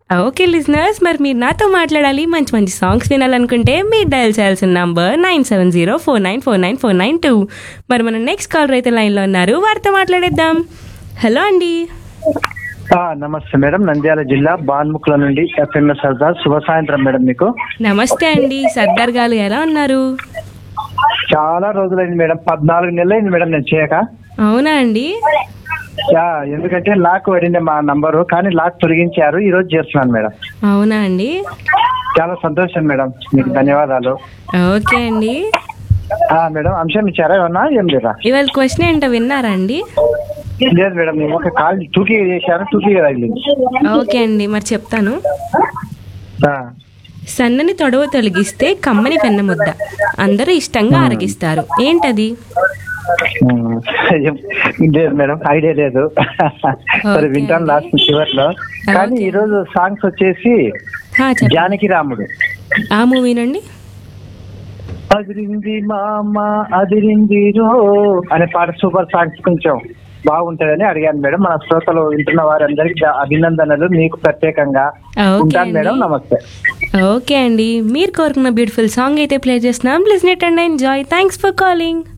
Okay listeners మరి మీరు నాతో మాట్లాడాలి మంచి మంచి సాంగ్స్ వినాలనుకుంటే మీరు డయల్ చేయాల్సిన number nine seven zero four nine four nine four nine two మరి మన నెక్స్ట్ కాలర్ అయితే లైన్లో ఉన్నారు వారితో మాట్లాడేద్దాం హలో అండి ఆ, నమస్తే మేడం నంద్యాల జిల్లా బాన్ముఖుల నుండి ఎఫ్ఎంఎస్ సర్దార్ శుభ సాయంత్రం మేడం మీకు నమస్తే అండి సర్దార్ గారు ఎలా ఉన్నారు చాలా రోజులైంది మేడం పద్నాలుగు నెలలైంది మేడం నేను చేయక అవునా అండి యా, ఎందుకంటే లాక్ పడింది మా నంబరు కానీ లాక్ తొలగించారు ఈ రోజు చేస్తున్నాను మేడం అవునా అండి చాలా సంతోషం మేడం మీకు ధన్యవాదాలు ఓకే అండి ఆ, మేడం అంశం ఇచ్చారా ఏమన్నా ఏం లేదా ఇవాళ క్వశ్చన్ ఏంటో విన్నారా అండి లేదు మేడం నేను ఒక కాల్ టూకీ చేశారు టూకీ తగిలింది ఓకే అండి మరి చెప్తాను ఆ, సన్నని తొడవ తొలగిస్తే కమ్మని పెన్న ముద్ద అందరూ ఇష్టంగా ఆరగిస్తారు ఏంటది ఉమ్, ఏం- లేదు మేడం ఐడియా లేదు సరే Okay వింటాను అండి. లాస్ట్ చివరిలో కానీ Okay. ఈ రోజు సాంగ్స్ వచ్చేసి హా, చెప్పండి జానకి రాముడు ఆ మూవీనండి అదిరింది మామ అదిరింది రో అనే పాట సూపర్ సాంగ్స్ కొంచెం బాగుంటదని అడిగాను మేడం మన శ్రోతలు వింటున్న వారందరికి ద- అభినందనలు మీకు ప్రత్యేకంగా ఓకే ఉంటాను మేడం అండి. నమస్తే ఓకే అండి మీరు కోరుకున్న బ్యూటిఫుల్ సాంగ్ అయితే ప్లే చేస్తున్నాం listen it and enjoy thanks for calling